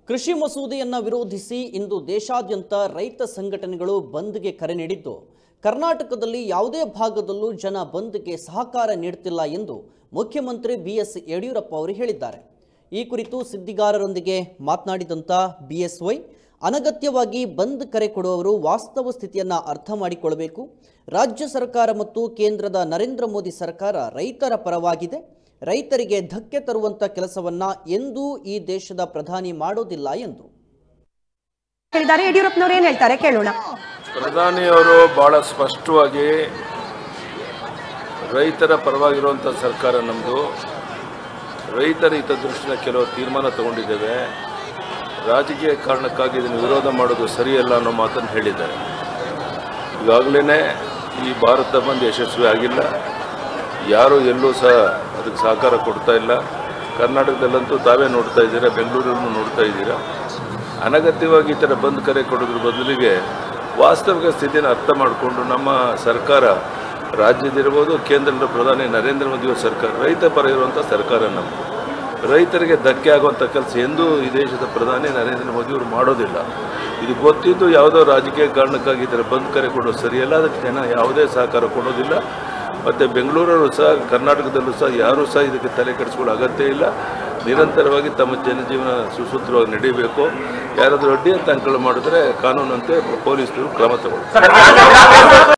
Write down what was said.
ಕೃಷಿ ಮಸೂದೆಯನ್ನ ವಿರೋಧಿಸಿ ಇಂದು ದೇಶಾದ್ಯಂತ ರೈತ ಸಂಘಟನೆಗಳು ಬಂದ್ಗೆ ಕರೆ ನೀಡಿದ್ದು ಕರ್ನಾಟಕದಲ್ಲಿ ಯಾವುದೇ ಭಾಗದಲ್ಲೂ ಜನ ಬಂದ್ಗೆ ಸಹಕಾರ ನೀಡುತ್ತಿಲ್ಲ ಎಂದು ಮುಖ್ಯಮಂತ್ರಿ ಬಿಎಸ್ ಯಡಿಯೂರಪ್ಪ ಅವರು ಹೇಳಿದ್ದಾರೆ ಈ ಕುರಿತು ಸುದ್ದಿಗಾರರೊಂದಿಗೆ ಮಾತನಾಡಿದಂಥ ಬಿಎಸ್ವೈ ಅನಗತ್ಯವಾಗಿ ಬಂದ್ ಕರೆ ಕೊಡುವವರು ವಾಸ್ತವ ಸ್ಥಿತಿಯನ್ನ ಅರ್ಥ ಮಾಡಿಕೊಳ್ಳಬೇಕು ರಾಜ್ಯ ಸರ್ಕಾರ ಮತ್ತು ಕೇಂದ್ರದ ನರೇಂದ್ರ ಮೋದಿ ಸರ್ಕಾರ ರೈತರ ಪರವಾಗಿದೆ ರೈತರಿಗೆ ಧಕ್ಕೆ ತರುವಂತ ಕೆಲಸವನ್ನ ಎಂದೂ ಈ ದೇಶದ ಪ್ರಧಾನಿ ಮಾಡೋದಿಲ್ಲ ಎಂದು ಹೇಳಿದ್ದಾರೆ ಯಡಿಯೂರಪ್ಪನವ್ರು ಏನ್ ಹೇಳ್ತಾರೆ ಕೇಳೋಣ ಪ್ರಧಾನಿಯವರು ಬಹಳ ಸ್ಪಷ್ಟವಾಗಿ ರೈತರ ಪರವಾಗಿರುವಂಥ ಸರ್ಕಾರ ನಮ್ಮದು ರೈತರ ಹಿತದೃಷ್ಟಿನ ಕೆಲವು ತೀರ್ಮಾನ ತಗೊಂಡಿದ್ದೇವೆ ರಾಜಕೀಯ ಕಾರಣಕ್ಕಾಗಿ ಇದನ್ನು ವಿರೋಧ ಮಾಡೋದು ಸರಿಯಲ್ಲ ಅನ್ನೋ ಮಾತನ್ನು ಹೇಳಿದ್ದಾರೆ ಈಗಾಗಲೇ ಈ ಭಾರತ ಬಂದ್ ಯಶಸ್ವಿ ಆಗಿಲ್ಲ ಯಾರೂ ಎಲ್ಲೂ ಸಹ ಅದಕ್ಕೆ ಸಹಕಾರ ಕೊಡ್ತಾ ಇಲ್ಲ ಕರ್ನಾಟಕದಲ್ಲಂತೂ ತಾವೇ ನೋಡ್ತಾ ಇದ್ದೀರಾ ಬೆಂಗಳೂರಲ್ಲೂ ನೋಡ್ತಾ ಇದ್ದೀರಾ ಅನಗತ್ಯವಾಗಿ ಈ ಥರ ಬಂದ್ ಕರೆ ಕೊಡೋದ್ರ ಬದಲಿಗೆ ವಾಸ್ತವಿಕ ಸ್ಥಿತಿಯನ್ನು ಅರ್ಥ ಮಾಡಿಕೊಂಡು ನಮ್ಮ ಸರ್ಕಾರ ರಾಜ್ಯದಿರ್ಬೋದು ಕೇಂದ್ರದ ಪ್ರಧಾನಿ ನರೇಂದ್ರ ಮೋದಿಯವರ ಸರ್ಕಾರ ರೈತ ಪರ ಇರುವಂಥ ಸರ್ಕಾರ ನಮ್ಮದು ರೈತರಿಗೆ ಧಕ್ಕೆ ಆಗುವಂಥ ಕೆಲಸ ಎಂದೂ ಈ ದೇಶದ ಪ್ರಧಾನಿ ನರೇಂದ್ರ ಮೋದಿಯವರು ಮಾಡೋದಿಲ್ಲ ಇದು ಗೊತ್ತಿದ್ದು ಯಾವುದೋ ರಾಜಕೀಯ ಕಾರಣಕ್ಕಾಗಿ ಇದರ ಬಂದ್ ಕರೆ ಕೊಡೋದು ಸರಿಯಲ್ಲ ಅದಕ್ಕೆ ಜನ ಯಾವುದೇ ಸಹಕಾರ ಕೊಡೋದಿಲ್ಲ ಮತ್ತು ಬೆಂಗಳೂರಲ್ಲೂ ಸಹ ಕರ್ನಾಟಕದಲ್ಲೂ ಸಹ ಯಾರೂ ಸಹ ಇದಕ್ಕೆ ತಲೆ ಕೆಡಿಸ್ಕೊಳ್ಳೋ ಅಗತ್ಯ ಇಲ್ಲ ನಿರಂತರವಾಗಿ ತಮ್ಮ ಜನಜೀವನ ಸುಸೂತ್ರವಾಗಿ ನಡೀಬೇಕು ಯಾರಾದರೂ ಅಡ್ಡಿ ಅಂತ ಅಂಕಳು ಮಾಡಿದ್ರೆ ಕಾನೂನಂತೆ ಪೊಲೀಸರು ಕ್ರಮ ತಗೊಳ್ತಾರೆ